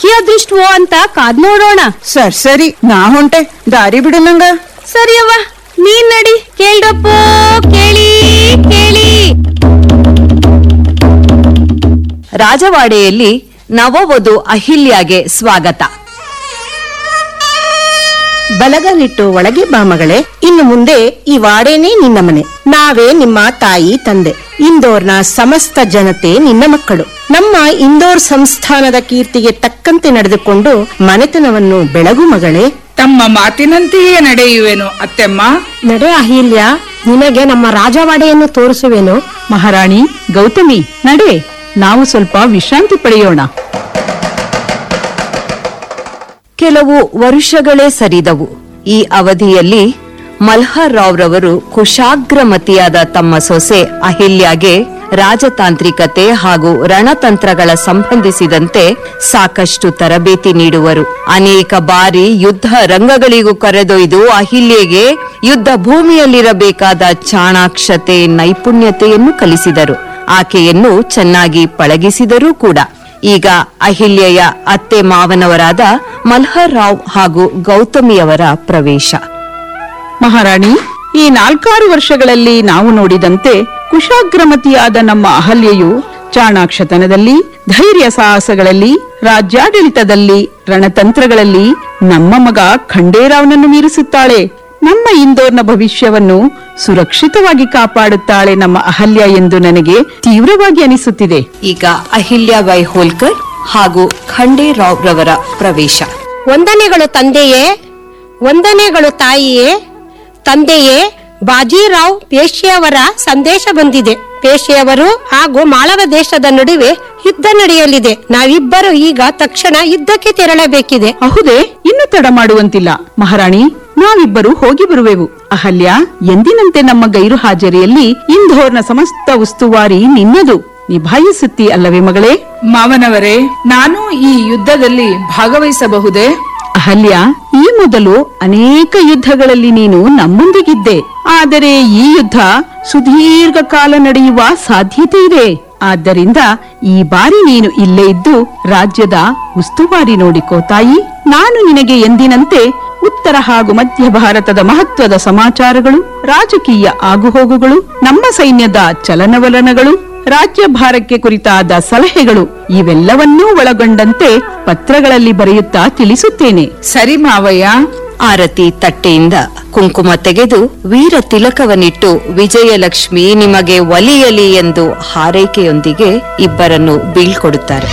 lucky ಅದೃಷ್ಟವೋ ಅಂತ ಕಾದ್ ನೋಡೋಣ ಸರ್ ಸರಿ ನಾ ಹೊಂಟೆ ದಾರಿ ಬಿಡು ನಂಗ ಸರಿಯವ್ವ ನೀನ್ ನಡಿ ಕೇಳ್ರಪ್ಪೋ ಕೇಳಿ ಕೇಳಿ ರಾಜವಾಡೆಯಲ್ಲಿ ನವವಧು ಅಹಿಲ್ಯಾಗೆ ಸ್ವಾಗತ ಬಲಗನಿಟ್ಟು ಒಳಗೆ ಬಾ ಮಗಳೇ ಇನ್ನು ಮುಂದೆ ಈ ವಾಡೇನೇ ನಿನ್ನ ಮನೆ ನಾವೇ ನಿಮ್ಮ ತಾಯಿ ತಂದೆ ಇಂದೋರ್ನ ಸಮಸ್ತ ಜನತೆ ನಿನ್ನ ಮಕ್ಕಳು ನಮ್ಮ ಇಂದೋರ್ ಸಂಸ್ಥಾನದ ಕೀರ್ತಿಗೆ ತಕ್ಕಂತೆ ನಡೆದುಕೊಂಡು ಮನೆತನವನ್ನು ಬೆಳಗು ಮಗಳೇ ತಮ್ಮ ಮಾತಿನಂತೆಯೇ ನಡೆಯುವೆನು ಅತ್ತೆಮ್ಮ ನಡೆ ಅಹಿಲ್ಯ ನಿನಗೆ ನಮ್ಮ ರಾಜವಾಡೆಯನ್ನು ತೋರಿಸುವೆನು ಮಹಾರಾಣಿ ಗೌತಮಿ ನಡೆ ನಾವು ಸ್ವಲ್ಪ ವಿಶ್ರಾಂತಿ ಪಡೆಯೋಣ ಕೆಲವು ವರುಷಗಳೇ ಸರಿದವು ಈ ಅವಧಿಯಲ್ಲಿ ಮಲ್ಹರ್ ರಾವ್ ರವರು ಕುಶಾಗ್ರಮತಿಯಾದ ತಮ್ಮ ಸೊಸೆ ಅಹಿಲ್ಯಾಗೆ ರಾಜತಾಂತ್ರಿಕತೆ ಹಾಗೂ ರಣತಂತ್ರಗಳ ಸಂಬಂಧಿಸಿದಂತೆ ಸಾಕಷ್ಟು ತರಬೇತಿ ನೀಡುವರು ಅನೇಕ ಬಾರಿ ಯುದ್ಧ ರಂಗಗಳಿಗೂ ಕರೆದೊಯ್ದು ಅಹಿಲ್ಯೆಗೆ ಯುದ್ಧ ಭೂಮಿಯಲ್ಲಿರಬೇಕಾದ ಚಾಣಾಕ್ಷತೆ ನೈಪುಣ್ಯತೆಯನ್ನು ಕಲಿಸಿದರು ಆಕೆಯನ್ನು ಚೆನ್ನಾಗಿ ಪಳಗಿಸಿದರೂ ಕೂಡ ಈಗ ಅಹಿಲ್ಯೆಯ ಅತ್ತೆ ಮಾವನವರಾದ ಮಲ್ಹರ್ ರಾವ್ ಹಾಗೂ ಗೌತಮಿಯವರ ಪ್ರವೇಶ ಮಹಾರಾಣಿ ಈ ನಾಲ್ಕಾರು ವರ್ಷಗಳಲ್ಲಿ ನಾವು ನೋಡಿದಂತೆ ಕುಶಾಗ್ರಮತಿಯಾದ ನಮ್ಮ ಅಹಲ್ಯೆಯು ಚಾಣಾಕ್ಷತನದಲ್ಲಿ ಧೈರ್ಯ ಸಾಹಸಗಳಲ್ಲಿ ರಾಜ್ಯಾಡಳಿತದಲ್ಲಿ ರಣತಂತ್ರಗಳಲ್ಲಿ ನಮ್ಮ ಮಗ ಖಂಡೇರಾವ್ನನ್ನು ಮೀರಿಸುತ್ತಾಳೆ ನಮ್ಮ ಇಂದೋರ್ನ ಭವಿಷ್ಯವನ್ನು ಸುರಕ್ಷಿತವಾಗಿ ಕಾಪಾಡುತ್ತಾಳೆ ನಮ್ಮ ಅಹಲ್ಯ ಎಂದು ನನಗೆ ತೀವ್ರವಾಗಿ ಅನಿಸುತ್ತಿದೆ ಈಗ ಅಹಿಲ್ಯಾಬಾಯಿ ಹೋಲ್ಕರ್ ಹಾಗೂ ಖಂಡೇರಾವ್ ರವರ ಪ್ರವೇಶ ವಂದನೆಗಳು ತಂದೆಯೇ ವಂದನೆಗಳು ತಾಯಿಯೇ ತಂದೆಯೇ ಬಾಜಿರಾವ್ ಪೇಶಿಯವರ ಸಂದೇಶ ಬಂದಿದೆ ಪೇಶಿಯವರು ಹಾಗೂ ಮಾಳವ ದೇಶದ ನಡುವೆ ಯುದ್ಧ ನಡೆಯಲಿದೆ ನಾವಿಬ್ಬರು ಈಗ ತಕ್ಷಣ ಯುದ್ಧಕ್ಕೆ ತೆರಳಬೇಕಿದೆ ಅಹುದೇ ಇನ್ನು ತಡ ಮಾಡುವಂತಿಲ್ಲ ಮಹಾರಾಣಿ ನಾವಿಬ್ಬರು ಹೋಗಿ ಬರುವೆವು ಅಹಲ್ಯ ಎಂದಿನಂತೆ ನಮ್ಮ ಗೈರು ಹಾಜರಿಯಲ್ಲಿ ಇಂಧೋರ್ನ ಸಮಸ್ತ ಉಸ್ತುವಾರಿ ನಿನ್ನದು ನಿಭಾಯಿಸುತ್ತಿ ಅಲ್ಲವೇ ಮಗಳೇ ಮಾವನವರೇ ನಾನು ಈ ಯುದ್ಧದಲ್ಲಿ ಭಾಗವಹಿಸಬಹುದೇ ಅಹಲ್ಯ ಈ ಮೊದಲು ಅನೇಕ ಯುದ್ಧಗಳಲ್ಲಿ ನೀನು ನಮ್ಮೊಂದಿಗಿದ್ದೆ ಆದರೆ ಈ ಯುದ್ಧ ಸುದೀರ್ಘ ಕಾಲ ನಡೆಯುವ ಸಾಧ್ಯತೆ ಇದೆ ಆದ್ದರಿಂದ ಈ ಬಾರಿ ನೀನು ಇಲ್ಲೇ ಇದ್ದು ರಾಜ್ಯದ ಉಸ್ತುವಾರಿ ನೋಡಿಕೋ ತಾಯಿ ನಾನು ನಿನಗೆ ಎಂದಿನಂತೆ ಉತ್ತರ ಹಾಗೂ ಮಧ್ಯ ಭಾರತದ ಮಹತ್ವದ ಸಮಾಚಾರಗಳು ರಾಜಕೀಯ ಆಗುಹೋಗುಗಳು ನಮ್ಮ ಸೈನ್ಯದ ಚಲನವಲನಗಳು ರಾಜ್ಯ ಭಾರಕ್ಕೆ ಕುರಿತಾದ ಸಲಹೆಗಳು ಇವೆಲ್ಲವನ್ನೂ ಒಳಗೊಂಡಂತೆ ಪತ್ರಗಳಲ್ಲಿ ಬರೆಯುತ್ತಾ ತಿಳಿಸುತ್ತೇನೆ ಸರಿ ಮಾವಯ್ಯ ಆರತಿ ತಟ್ಟೆಯಿಂದ ಕುಂಕುಮ ತೆಗೆದು ವೀರ ತಿಲಕವನ್ನಿಟ್ಟು ವಿಜಯಲಕ್ಷ್ಮಿ ನಿಮಗೆ ಒಲಿಯಲಿ ಎಂದು ಹಾರೈಕೆಯೊಂದಿಗೆ ಇಬ್ಬರನ್ನು ಬೀಳ್ಕೊಡುತ್ತಾರೆ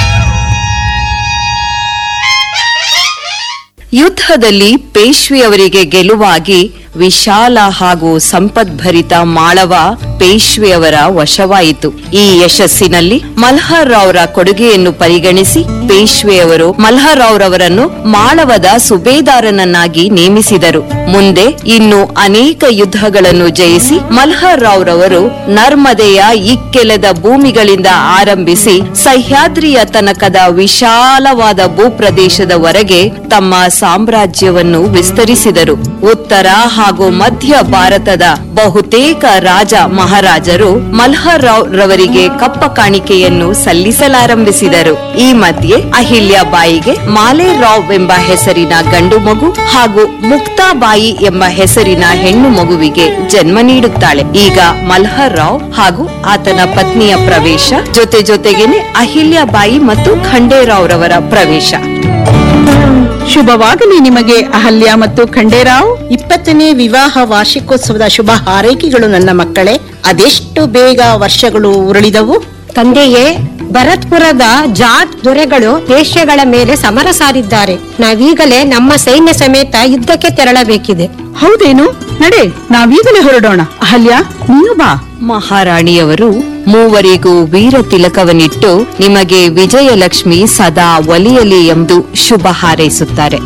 ಯುದ್ಧದಲ್ಲಿ ಪೇಶ್ವೆಯವರಿಗೆ ಗೆಲುವಾಗಿ ವಿಶಾಲ ಹಾಗೂ ಸಂಪದ್ಭರಿತ ಮಾಳವ ಪೇಶ್ವೆಯವರ ವಶವಾಯಿತು ಈ ಯಶಸ್ಸಿನಲ್ಲಿ ಮಲ್ಹರ್ ರಾವ್ರ ಕೊಡುಗೆಯನ್ನು ಪರಿಗಣಿಸಿ ಪೇಶ್ವೆಯವರು ಮಲ್ಹರ್ ರಾವ್ ರವರನ್ನು ಮಾಳವದ ಸುಬೇದಾರನನ್ನಾಗಿ ನೇಮಿಸಿದರು ಮುಂದೆ ಇನ್ನು ಅನೇಕ ಯುದ್ಧಗಳನ್ನು ಜಯಿಸಿ ಮಲ್ಹರ್ ರಾವ್ ರವರು ನರ್ಮದೆಯ ಇಕ್ಕೆಲೆದ ಭೂಮಿಗಳಿಂದ ಆರಂಭಿಸಿ ಸಹ್ಯಾದ್ರಿಯ ತನಕದ ವಿಶಾಲವಾದ ಭೂಪ್ರದೇಶದವರೆಗೆ ತಮ್ಮ ಸಾಮ್ರಾಜ್ಯವನ್ನು ವಿಸ್ತರಿಸಿದರು ಉತ್ತರ ಹಾಗೂ ಮಧ್ಯ ಭಾರತದ ಬಹುತೇಕ ರಾಜ ಮಹಾರಾಜರು ಮಲ್ಹರ್ ರಾವ್ ರವರಿಗೆ ಕಪ್ಪ ಕಾಣಿಕೆಯನ್ನು ಸಲ್ಲಿಸಲಾರಂಭಿಸಿದರು ಈ ಮಧ್ಯೆ ಅಹಿಲ್ಯಾಬಾಯಿಗೆ ಮಾಲೆ ರಾವ್ ಎಂಬ ಹೆಸರಿನ ಗಂಡು ಮಗು ಹಾಗೂ ಮುಕ್ತಾಬಾಯಿ ಎಂಬ ಹೆಸರಿನ ಹೆಣ್ಣು ಮಗುವಿಗೆ ಜನ್ಮ ನೀಡುತ್ತಾಳೆ ಈಗ ಮಲ್ಹರ್ ರಾವ್ ಹಾಗೂ ಆತನ ಪತ್ನಿಯ ಪ್ರವೇಶ ಜೊತೆ ಜೊತೆಗೇನೆ ಅಹಿಲ್ಯಾಬಾಯಿ ಮತ್ತು ಖಂಡೇರಾವ್ ರವರ ಪ್ರವೇಶ ಶುಭವಾಗಲಿ ನಿಮಗೆ ಅಹಲ್ಯ ಮತ್ತು ಖಂಡೇರಾವ್ ಇಪ್ಪತ್ತನೇ ವಿವಾಹ ವಾರ್ಷಿಕೋತ್ಸವದ ಶುಭ ಹಾರೈಕೆಗಳು ನನ್ನ ಮಕ್ಕಳೇ ಅದೆಷ್ಟು ಬೇಗ ವರ್ಷಗಳು ಉರುಳಿದವು ತಂದೆಯೇ ಭರತ್ಪುರದ ಜಾಟ್ ದೊರೆಗಳು ದೇಶಗಳ ಮೇಲೆ ಸಮರ ಸಾರಿದ್ದಾರೆ ನಾವೀಗಲೇ ನಮ್ಮ ಸೈನ್ಯ ಸಮೇತ ಯುದ್ಧಕ್ಕೆ ತೆರಳಬೇಕಿದೆ ಹೌದೇನು ನಡೆ ನಾವೀಗಲೇ ಹೊರಡೋಣ ಅಹಲ್ಯ ನೀನು ಬಾ ಮಹಾರಾಣಿಯವರು ಮೂವರಿಗೂ ವೀರ ತಿಲಕವನ್ನಿಟ್ಟು ನಿಮಗೆ ವಿಜಯಲಕ್ಷ್ಮಿ ಸದಾ ಒಲಿಯಲಿ ಎಂದು ಶುಭ ಹಾರೈಸುತ್ತಾರೆ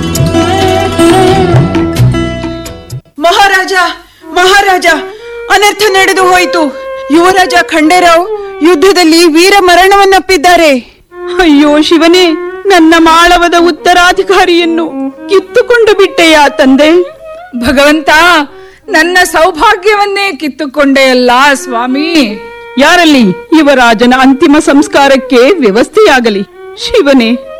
ಮಹಾರಾಜ ಮಹಾರಾಜ ಅನರ್ಥ ನಡೆದು ಹೋಯಿತು ಯುವರಾಜ ಖಂಡೇರಾವ್ ಯುದ್ಧದಲ್ಲಿ ವೀರ ಮರಣವನ್ನಪ್ಪಿದ್ದಾರೆ ಅಯ್ಯೋ ಶಿವನೇ ನನ್ನ ಮಾಳವದ ಉತ್ತರಾಧಿಕಾರಿಯನ್ನು ಕಿತ್ತುಕೊಂಡು ಬಿಟ್ಟೆಯಾ ತಂದೆ ಭಗವಂತ ನನ್ನ ಸೌಭಾಗ್ಯವನ್ನೇ ಕಿತ್ತುಕೊಂಡೆಯಲ್ಲ ಸ್ವಾಮಿ ಯಾರಲ್ಲಿ ಯುವರಾಜನ ಅಂತಿಮ ಸಂಸ್ಕಾರಕ್ಕೆ ವ್ಯವಸ್ಥೆಯಾಗಲಿ ಶಿವನೇ